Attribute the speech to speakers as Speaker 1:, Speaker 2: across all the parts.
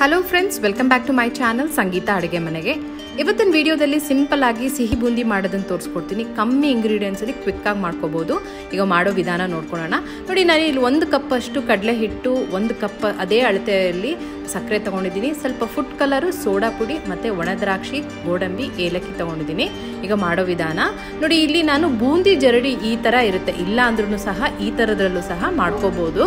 Speaker 1: hello friends welcome back to my channel Sangeetha ಅಡುಗೆ ಮನೆಗೆ ಇವತ್ತಿನ ವಿಡಿಯೋದಲ್ಲಿ ಸಿಂಪಲ್ ಆಗಿ ಸಿಹಿ ಬೂಂದಿ ಮಾಡೋದನ್ನು ತೋರಿಸ್ಕೊಡ್ತೀನಿ ಕಮ್ಮಿ ಇಂಗ್ರೀಡಿಯೆಂಟ್ಸಲ್ಲಿ ಕ್ವಿಕ್ಕಾಗಿ ಮಾಡ್ಕೋಬೋದು ಈಗ ಮಾಡೋ ವಿಧಾನ ನೋಡ್ಕೊಳ್ಳೋಣ ನೋಡಿ ನಾನು ಇಲ್ಲಿ ಒಂದು ಕಪ್ ಅಷ್ಟು ಕಡಲೆ ಹಿಟ್ಟು ಒಂದು ಕಪ್ ಅದೇ ಅಳತೆಯಲ್ಲಿ ಸಕ್ಕರೆ ತೊಗೊಂಡಿದ್ದೀನಿ ಸ್ವಲ್ಪ ಫುಡ್ ಕಲರು ಸೋಡಾ ಪುಡಿ ಮತ್ತು ಒಣ ದ್ರಾಕ್ಷಿ ಗೋಡಂಬಿ ಏಲಕ್ಕಿ ತೊಗೊಂಡಿದ್ದೀನಿ ಈಗ ಮಾಡೋ ವಿಧಾನ ನೋಡಿ ಇಲ್ಲಿ ನಾನು ಬೂಂದಿ ಜರಡಿ ಈ ಥರ ಇರುತ್ತೆ ಇಲ್ಲ ಅಂದ್ರೂ ಸಹ ಈ ಥರದ್ರಲ್ಲೂ ಸಹ ಮಾಡ್ಕೋಬೋದು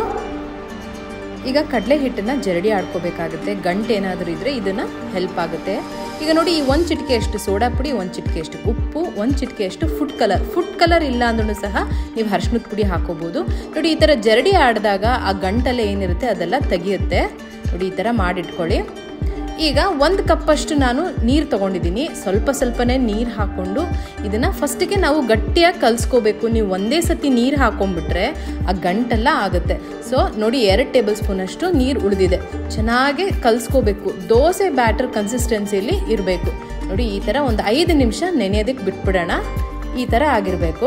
Speaker 1: ಈಗ ಕಡಲೆ ಹಿಟ್ಟನ್ನ ಜರಡಿ ಆಡ್ಕೋಬೇಕಾಗುತ್ತೆ ಗಂಟು ಏನಾದರೂ ಇದ್ದರೆ ಇದನ್ನು ಹೆಲ್ಪ್ ಆಗುತ್ತೆ ಈಗ ನೋಡಿ ಈ ಒಂದು ಚಿಟಿಕೆ ಅಷ್ಟು ಸೋಡಾ ಪುಡಿ ಒಂದು ಚಿಟಿಕೆ ಅಷ್ಟು ಉಪ್ಪು ಒಂದು ಚಿಟಿಕೆ ಅಷ್ಟು ಫುಡ್ ಕಲರ್ ಫುಡ್ ಕಲರ್ ಇಲ್ಲ ಅಂದ್ರೂ ಸಹ ನೀವು ಅರ್ಶಿನದ ಪುಡಿ ಹಾಕೋಬೋದು ನೋಡಿ ಈ ಥರ ಜರಡಿ ಆಡಿದಾಗ ಆ ಗಂಟೆಲ್ಲ ಏನಿರುತ್ತೆ ಅದೆಲ್ಲ ತೆಗಿಯುತ್ತೆ ನೋಡಿ ಈ ಥರ ಮಾಡಿಟ್ಕೊಳ್ಳಿ ಈಗ ಒಂದು ಕಪ್ಪಷ್ಟು ನಾನು ನೀರು ತೊಗೊಂಡಿದ್ದೀನಿ ಸ್ವಲ್ಪ ಸ್ವಲ್ಪನೇ ನೀರು ಹಾಕ್ಕೊಂಡು ಇದನ್ನು ಫಸ್ಟಿಗೆ ನಾವು ಗಟ್ಟಿಯಾಗಿ ಕಲಿಸ್ಕೋಬೇಕು ನೀವು ಒಂದೇ ಸತಿ ನೀರು ಹಾಕೊಂಡ್ಬಿಟ್ರೆ ಆ ಗಂಟೆಲ್ಲ ಆಗುತ್ತೆ ಸೊ ನೋಡಿ ಎರಡು ಟೇಬಲ್ ಸ್ಪೂನಷ್ಟು ನೀರು ಉಳಿದಿದೆ ಚೆನ್ನಾಗಿ ಕಲಿಸ್ಕೋಬೇಕು ದೋಸೆ ಬ್ಯಾಟರ್ ಕನ್ಸಿಸ್ಟೆನ್ಸಿಯಲ್ಲಿ ಇರಬೇಕು ನೋಡಿ ಈ ಥರ ಒಂದು ಐದು ನಿಮಿಷ ನೆನೆಯೋದಕ್ಕೆ ಬಿಟ್ಬಿಡೋಣ ಈ ಥರ ಆಗಿರಬೇಕು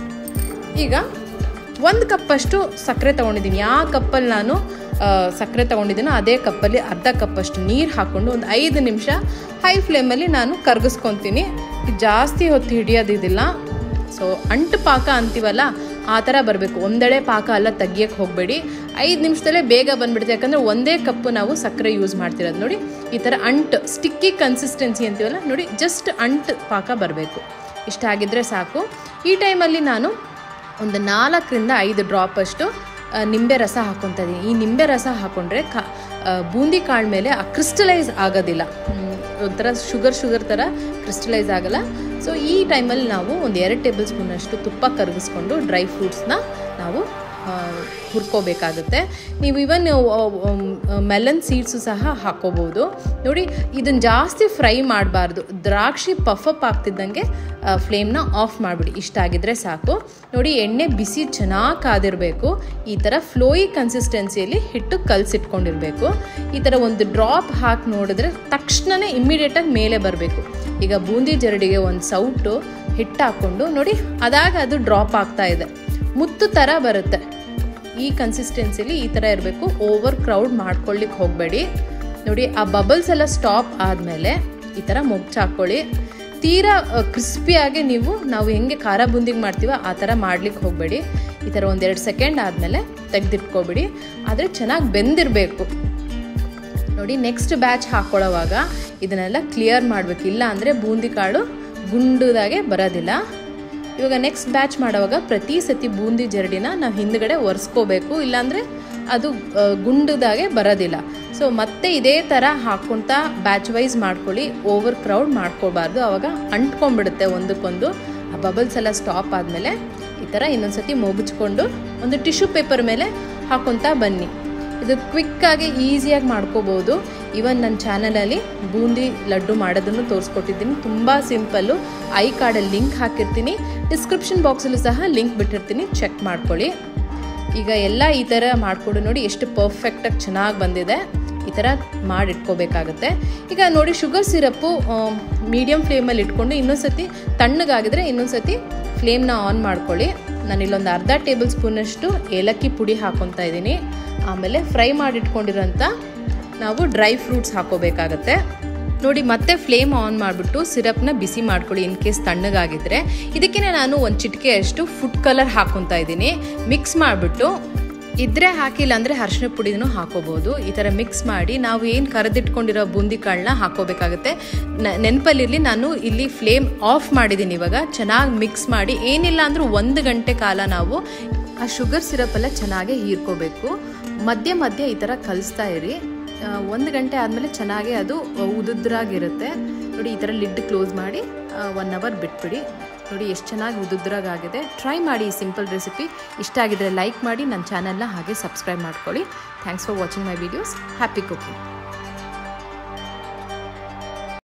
Speaker 1: ಈಗ ಒಂದು ಕಪ್ಪಷ್ಟು ಸಕ್ಕರೆ ತೊಗೊಂಡಿದ್ದೀನಿ ಯಾವ ಕಪ್ಪಲ್ಲಿ ನಾನು ಸಕ್ಕರೆ ತೊಗೊಂಡಿದ್ದೀನೋ ಅದೇ ಕಪ್ಪಲ್ಲಿ ಅರ್ಧ ಕಪ್ಪಷ್ಟು ನೀರು ಹಾಕ್ಕೊಂಡು ಒಂದು ಐದು ನಿಮಿಷ ಹೈ ಫ್ಲೇಮಲ್ಲಿ ನಾನು ಕರಗಿಸ್ಕೊತೀನಿ ಜಾಸ್ತಿ ಹೊತ್ತು ಹಿಡಿಯೋದಿದಿಲ್ಲ ಸೊ ಅಂಟು ಪಾಕ ಅಂತೀವಲ್ಲ ಆ ಥರ ಬರಬೇಕು ಒಂದೆಡೆ ಪಾಕ ಎಲ್ಲ ತೆಗಿಯೋಕ್ಕೆ ಹೋಗಬೇಡಿ ಐದು ನಿಮಿಷದಲ್ಲೇ ಬೇಗ ಬಂದ್ಬಿಡುತ್ತೆ ಯಾಕಂದರೆ ಒಂದೇ ಕಪ್ಪು ನಾವು ಸಕ್ಕರೆ ಯೂಸ್ ಮಾಡ್ತಿರೋದು ನೋಡಿ ಈ ಥರ ಅಂಟು ಸ್ಟಿಕ್ಕಿ ಕನ್ಸಿಸ್ಟೆನ್ಸಿ ಅಂತೀವಲ್ಲ ನೋಡಿ ಜಸ್ಟ್ ಅಂಟು ಪಾಕ ಬರಬೇಕು ಇಷ್ಟ ಆಗಿದ್ದರೆ ಸಾಕು ಈ ಟೈಮಲ್ಲಿ ನಾನು ಒಂದು ನಾಲ್ಕರಿಂದ ಐದು ಡ್ರಾಪ್ ಅಷ್ಟು ನಿಂಬೆ ರಸ ಹಾಕ್ಕೊತಾ ಇದ್ದೀನಿ ಈ ನಿಂಬೆ ರಸ ಹಾಕ್ಕೊಂಡ್ರೆ ಕಾ ಬೂಂದಿ ಕಾಳು ಮೇಲೆ ಆ ಕ್ರಿಸ್ಟಲೈಸ್ ಆಗೋದಿಲ್ಲ ಒಂಥರ ಶುಗರ್ ಶುಗರ್ ಥರ ಕ್ರಿಸ್ಟಲೈಸ್ ಆಗಲ್ಲ ಸೊ ಈ ಟೈಮಲ್ಲಿ ನಾವು ಒಂದು ಎರಡು ಟೇಬಲ್ ಸ್ಪೂನಷ್ಟು ತುಪ್ಪ ಕರಗಿಸ್ಕೊಂಡು ಡ್ರೈ ಫ್ರೂಟ್ಸ್ನ ನಾವು ಹುರ್ಕೋಬೇಕಾಗುತ್ತೆ ನೀವು ಇವನ್ ಮೆಲನ್ ಸೀಡ್ಸು ಸಹ ಹಾಕೋಬೋದು ನೋಡಿ ಇದನ್ನು ಜಾಸ್ತಿ ಫ್ರೈ ಮಾಡಬಾರ್ದು ದ್ರಾಕ್ಷಿ ಪಫಪ್ ಆಗ್ತಿದ್ದಂಗೆ ಫ್ಲೇಮ್ನ ಆಫ್ ಮಾಡಿಬಿಡಿ ಇಷ್ಟ ಆಗಿದ್ರೆ ಸಾಕು ನೋಡಿ ಎಣ್ಣೆ ಬಿಸಿ ಚೆನ್ನಾಗಿ ಕಾದಿರಬೇಕು ಈ ಥರ ಫ್ಲೋಯಿ ಕನ್ಸಿಸ್ಟೆನ್ಸಿಯಲ್ಲಿ ಹಿಟ್ಟು ಕಲಸಿಟ್ಕೊಂಡಿರಬೇಕು ಈ ಥರ ಒಂದು ಡ್ರಾಪ್ ಹಾಕಿ ನೋಡಿದ್ರೆ ತಕ್ಷಣವೇ ಇಮ್ಮಿಡಿಯೇಟಾಗಿ ಮೇಲೆ ಬರಬೇಕು ಈಗ ಬೂಂದಿ ಜರಡಿಗೆ ಒಂದು ಸೌಟು ಹಿಟ್ಟು ಹಾಕ್ಕೊಂಡು ನೋಡಿ ಅದಾಗ ಅದು ಡ್ರಾಪ್ ಆಗ್ತಾ ಇದೆ ಮುತ್ತು ಥರ ಬರುತ್ತೆ ಈ ಕನ್ಸಿಸ್ಟೆನ್ಸಿಲಿ ಈ ಥರ ಇರಬೇಕು ಓವರ್ ಕ್ರೌಡ್ ಮಾಡ್ಕೊಳ್ಳಿಕ್ಕೆ ಹೋಗಬೇಡಿ ನೋಡಿ ಆ ಬಬಲ್ಸ್ ಎಲ್ಲ ಸ್ಟಾಪ್ ಆದಮೇಲೆ ಈ ಥರ ಮೊಗ್ಚು ಹಾಕ್ಕೊಳ್ಳಿ ತೀರಾ ಕ್ರಿಸ್ಪಿಯಾಗಿ ನೀವು ನಾವು ಹೆಂಗೆ ಖಾರ ಬೂಂದಿಗೆ ಮಾಡ್ತೀವೋ ಆ ಥರ ಮಾಡ್ಲಿಕ್ಕೆ ಹೋಗಬೇಡಿ ಈ ಥರ ಒಂದೆರಡು ಸೆಕೆಂಡ್ ಆದಮೇಲೆ ತೆಗೆದಿಟ್ಕೊಬಿಡಿ ಆದರೆ ಚೆನ್ನಾಗಿ ಬೆಂದಿರಬೇಕು ನೋಡಿ ನೆಕ್ಸ್ಟ್ ಬ್ಯಾಚ್ ಹಾಕ್ಕೊಳ್ಳೋವಾಗ ಇದನ್ನೆಲ್ಲ ಕ್ಲಿಯರ್ ಮಾಡಬೇಕು ಇಲ್ಲ ಅಂದರೆ ಬೂಂದಿ ಕಾಳು ಗುಂಡುದಾಗೆ ಬರೋದಿಲ್ಲ ಇವಾಗ ನೆಕ್ಸ್ಟ್ ಬ್ಯಾಚ್ ಮಾಡುವಾಗ ಪ್ರತಿ ಸತಿ ಬೂಂದಿ ಜರಡಿನ ನಾವು ಹಿಂದ್ಗಡೆ ಒರೆಸ್ಕೋಬೇಕು ಇಲ್ಲಾಂದರೆ ಅದು ಗುಂಡುದಾಗೆ ಬರೋದಿಲ್ಲ ಸೊ ಮತ್ತೆ ಇದೇ ಥರ ಹಾಕ್ಕೊಳ್ತಾ ಬ್ಯಾಚ್ ವೈಸ್ ಮಾಡ್ಕೊಳ್ಳಿ ಓವರ್ ಕ್ರೌಡ್ ಮಾಡ್ಕೊಳ್ಬಾರ್ದು ಆವಾಗ ಅಂಟ್ಕೊಂಡ್ಬಿಡುತ್ತೆ ಒಂದಕ್ಕೊಂದು ಆ ಬಬಲ್ಸ್ ಎಲ್ಲ ಸ್ಟಾಪ್ ಆದಮೇಲೆ ಈ ಥರ ಇನ್ನೊಂದು ಸತಿ ಮುಗಿಸ್ಕೊಂಡು ಒಂದು ಟಿಶ್ಯೂ ಪೇಪರ್ ಮೇಲೆ ಹಾಕ್ಕೊತಾ ಬನ್ನಿ ಇದು ಕ್ವಿಕ್ಕಾಗಿ ಈಸಿಯಾಗಿ ಮಾಡ್ಕೋಬೋದು ಇವನ್ ನನ್ನ ಚಾನಲಲ್ಲಿ ಬೂಂದಿ ಲಡ್ಡು ಮಾಡೋದನ್ನು ತೋರಿಸ್ಕೊಟ್ಟಿದ್ದೀನಿ ತುಂಬ ಸಿಂಪಲ್ಲು ಐ ಕಾರ್ಡಲ್ಲಿ ಲಿಂಕ್ ಹಾಕಿರ್ತೀನಿ ಡಿಸ್ಕ್ರಿಪ್ಷನ್ ಬಾಕ್ಸಲ್ಲೂ ಸಹ ಲಿಂಕ್ ಬಿಟ್ಟಿರ್ತೀನಿ ಚೆಕ್ ಮಾಡ್ಕೊಳ್ಳಿ ಈಗ ಎಲ್ಲ ಈ ಥರ ಮಾಡಿಕೊಂಡು ನೋಡಿ ಎಷ್ಟು ಪರ್ಫೆಕ್ಟಾಗಿ ಚೆನ್ನಾಗಿ ಬಂದಿದೆ ಈ ಥರ ಮಾಡಿಟ್ಕೋಬೇಕಾಗುತ್ತೆ ಈಗ ನೋಡಿ ಶುಗರ್ ಸಿರಪ್ಪು ಮೀಡಿಯಮ್ ಫ್ಲೇಮಲ್ಲಿ ಇಟ್ಕೊಂಡು ಇನ್ನೊಂದು ಸತಿ ತಣ್ಣಗಾಗಿದ್ರೆ ಇನ್ನೊಂದು ಸತಿ ಫ್ಲೇಮ್ನ ಆನ್ ಮಾಡ್ಕೊಳ್ಳಿ ನಾನು ಇಲ್ಲೊಂದು ಅರ್ಧ ಟೇಬಲ್ ಸ್ಪೂನಷ್ಟು ಏಲಕ್ಕಿ ಪುಡಿ ಹಾಕೊತಾ ಇದ್ದೀನಿ ಆಮೇಲೆ ಫ್ರೈ ಮಾಡಿಟ್ಕೊಂಡಿರೋಂಥ ನಾವು ಡ್ರೈ ಫ್ರೂಟ್ಸ್ ಹಾಕೋಬೇಕಾಗತ್ತೆ ನೋಡಿ ಮತ್ತೆ ಫ್ಲೇಮ್ ಆನ್ ಮಾಡಿಬಿಟ್ಟು ಸಿರಪ್ನ ಬಿಸಿ ಮಾಡ್ಕೊಳ್ಳಿ ಇನ್ ಕೇಸ್ ತಣ್ಣಗಾಗಿದ್ರೆ ಇದಕ್ಕೆ ನಾನು ಒಂದು ಚಿಟಿಕೆ ಅಷ್ಟು ಫುಡ್ ಕಲರ್ ಹಾಕೊತಾ ಇದ್ದೀನಿ ಮಿಕ್ಸ್ ಮಾಡಿಬಿಟ್ಟು ಇದ್ರೆ ಹಾಕಿಲ್ಲ ಅಂದರೆ ಅರ್ಶಿನ ಪುಡಿನೂ ಹಾಕೋಬೋದು ಈ ಥರ ಮಿಕ್ಸ್ ಮಾಡಿ ನಾವು ಏನು ಕರೆದಿಟ್ಕೊಂಡಿರೋ ಬೂಂದಿ ಕಾಳನ್ನ ಹಾಕೋಬೇಕಾಗುತ್ತೆ ನೆನಪಲ್ಲಿರಲಿ ನಾನು ಇಲ್ಲಿ ಫ್ಲೇಮ್ ಆಫ್ ಮಾಡಿದ್ದೀನಿ ಇವಾಗ ಚೆನ್ನಾಗಿ ಮಿಕ್ಸ್ ಮಾಡಿ ಏನಿಲ್ಲ ಅಂದರೂ ಒಂದು ಗಂಟೆ ಕಾಲ ನಾವು ಆ ಶುಗರ್ ಸಿರಪೆಲ್ಲ ಚೆನ್ನಾಗಿ ಹೀರ್ಕೋಬೇಕು ಮಧ್ಯ ಮಧ್ಯ ಈ ಥರ ಕಲಿಸ್ತಾ ಇರಿ ಒಂದು ಗಂಟೆ ಆದಮೇಲೆ ಚೆನ್ನಾಗಿ ಅದು ಉದುದ್ರಾಗಿರುತ್ತೆ ನೋಡಿ ಈ ಥರ ಲಿಡ್ ಕ್ಲೋಸ್ ಮಾಡಿ ಒನ್ ಅವರ್ ಬಿಟ್ಬಿಡಿ ನೋಡಿ ಎಷ್ಟು ಚೆನ್ನಾಗಿ ಉದುದ್ರಾಗಿದೆ ಟ್ರೈ ಮಾಡಿ ಈ ಸಿಂಪಲ್ ರೆಸಿಪಿ ಇಷ್ಟ ಆಗಿದ್ರೆ ಲೈಕ್ ಮಾಡಿ ನನ್ನ ಚಾನಲ್ನ ಹಾಗೆ ಸಬ್ಸ್ಕ್ರೈಬ್ ಮಾಡ್ಕೊಳ್ಳಿ thanks for watching my videos happy cooking